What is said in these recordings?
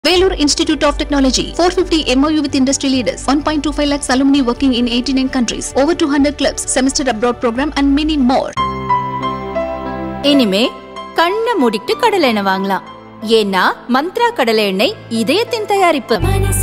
Vellore Institute of Technology, 450 MOU with industry leaders, 1.25 lakhs alumni working in 89 countries, over 200 clubs, semester abroad program and many more. இனிமே கண்ணை மூடிட்டு கடலை எண்ணெய் வாங்கலாம் ஏன்னா மந்த்ரா கடலை எண்ணெய் இதயத்தின் தயாரிப்பு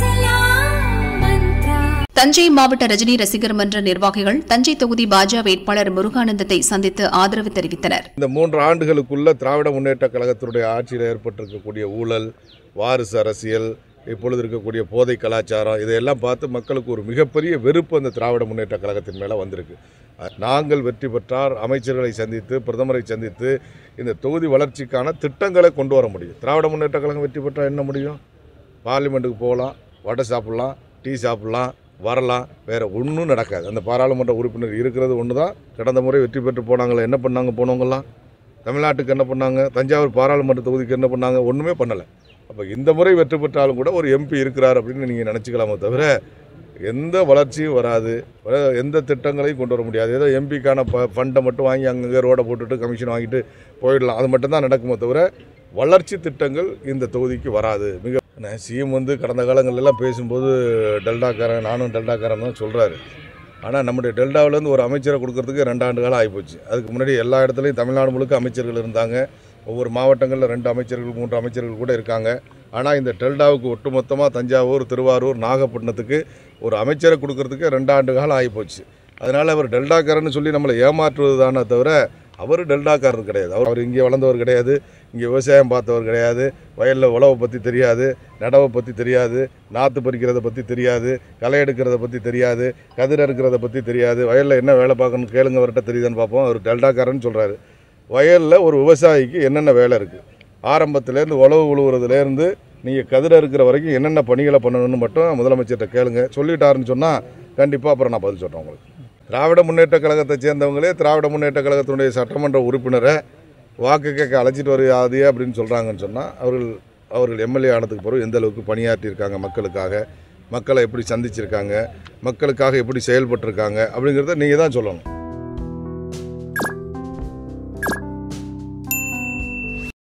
தஞ்சை மாவட்ட ரஜினி ரசிகர் மன்ற நிர்வாகிகள் தஞ்சை தொகுதி பாஜக வேட்பாளர் முருகானந்தத்தை சந்தித்து ஆதரவு தெரிவித்தனர் இந்த மூன்று ஆண்டுகளுக்குள்ள திராவிட முன்னேற்ற கழகத்தினுடைய ஆட்சியில் ஏற்பட்டிருக்கக்கூடிய ஊழல் வாரிசு அரசியல் இப்பொழுது இருக்கக்கூடிய போதை கலாச்சாரம் இதையெல்லாம் பார்த்து மக்களுக்கு ஒரு மிகப்பெரிய வெறுப்பு அந்த திராவிட முன்னேற்ற கழகத்தின் மேலே வந்திருக்கு நாங்கள் வெற்றி பெற்றால் அமைச்சர்களை சந்தித்து பிரதமரை சந்தித்து இந்த தொகுதி வளர்ச்சிக்கான திட்டங்களை கொண்டு வர முடியும் திராவிட முன்னேற்ற கழகம் வெற்றி பெற்றால் என்ன முடியும் பார்லிமெண்ட்டுக்கு போகலாம் வடை சாப்பிட்லாம் டீ சாப்பிட்லாம் வரலாம் வேற ஒன்றும் நடக்காது அந்த பாராளுமன்ற உறுப்பினர் இருக்கிறது ஒன்று தான் கடந்த முறை வெற்றி பெற்று போனாங்களே என்ன பண்ணாங்க போனவங்கலாம் தமிழ்நாட்டுக்கு என்ன பண்ணாங்க தஞ்சாவூர் பாராளுமன்ற தொகுதிக்கு என்ன பண்ணாங்க ஒன்றுமே பண்ணலை அப்போ இந்த முறை வெற்றி பெற்றாலும் கூட ஒரு எம்பி இருக்கிறார் அப்படின்னு நீங்கள் நினச்சிக்கலாமே தவிர எந்த வளர்ச்சியும் வராது வர- எந்த திட்டங்களையும் கொண்டு வர முடியாது ஏதோ எம்பிக்கான ப ஃபண்டை மட்டும் வாங்கி அங்கங்கே ரோடை போட்டுட்டு கமிஷன் வாங்கிட்டு போயிடலாம் அது மட்டும்தான் நடக்குமே தவிர வளர்ச்சி திட்டங்கள் இந்த தொகுதிக்கு வராது மிக சிஎம் வந்து கடந்த காலங்கள்லாம் பேசும்போது டெல்டாக்காரன் நானும் டெல்டாக்காரன் தான் சொல்கிறாரு ஆனால் நம்முடைய டெல்டாவிலேருந்து ஒரு அமைச்சரை கொடுக்கறதுக்கு ரெண்டு ஆண்டு காலம் ஆகிப்போச்சு அதுக்கு முன்னாடி எல்லா இடத்துலையும் தமிழ்நாடு முழுக்க அமைச்சர்கள் இருந்தாங்க ஒவ்வொரு மாவட்டங்களில் ரெண்டு அமைச்சர்கள் மூன்று அமைச்சர்கள் கூட இருக்காங்க ஆனால் இந்த டெல்டாவுக்கு ஒட்டுமொத்தமாக தஞ்சாவூர் திருவாரூர் நாகப்பட்டினத்துக்கு ஒரு அமைச்சரை கொடுக்கறதுக்கு ரெண்டு ஆண்டு காலம் ஆகிப்போச்சு அதனால் அவர் டெல்டாக்காரன்னு சொல்லி நம்மளை ஏமாற்றுவது தானே தவிர அவர் டெல்டாக்காரர் கிடையாது அவர் அவர் இங்கே வளர்ந்தவர் கிடையாது இங்கே விவசாயம் பார்த்தவர் கிடையாது வயலில் உழவை பற்றி தெரியாது நடவை பற்றி தெரியாது நாற்று பறிக்கிறத பற்றி தெரியாது களை எடுக்கிறத பற்றி தெரியாது கதிர் அறுக்கிறத பற்றி தெரியாது வயலில் என்ன வேலை பார்க்கணும் கேளுங்க அவர்கிட்ட தெரியுதான்னு பார்ப்போம் அவர் டெல்டாக்காரன்னு சொல்கிறாரு வயலில் ஒரு விவசாயிக்கு என்னென்ன வேலை இருக்குது ஆரம்பத்துலேருந்து உழவு உழுவுறதுலேருந்து நீங்கள் கதிர் அறுக்கிற வரைக்கும் என்னென்ன பணிகளை பண்ணணும்னு மட்டும் முதலமைச்சர்கிட்ட கேளுங்க சொல்லிட்டாருன்னு சொன்னால் கண்டிப்பாக அப்புறம் நான் பதில் சொல்கிறேன் உங்களுக்கு திராவிட முன்னேற்ற கழகத்தை சேர்ந்தவங்களே திராவிட முன்னேற்ற கழகத்தினுடைய சட்டமன்ற உறுப்பினரை வாக்கு கேட்க அழைச்சிட்டு வராதே அப்படின்னு சொல்கிறாங்கன்னு சொன்னால் அவர்கள் அவர்கள் எம்எல்ஏ ஆனதுக்கு பிறகு எந்த அளவுக்கு பணியாற்றியிருக்காங்க மக்களுக்காக மக்களை எப்படி சந்திச்சிருக்காங்க மக்களுக்காக எப்படி செயல்பட்டிருக்காங்க அப்படிங்கிறத நீங்கள் தான் சொல்லணும்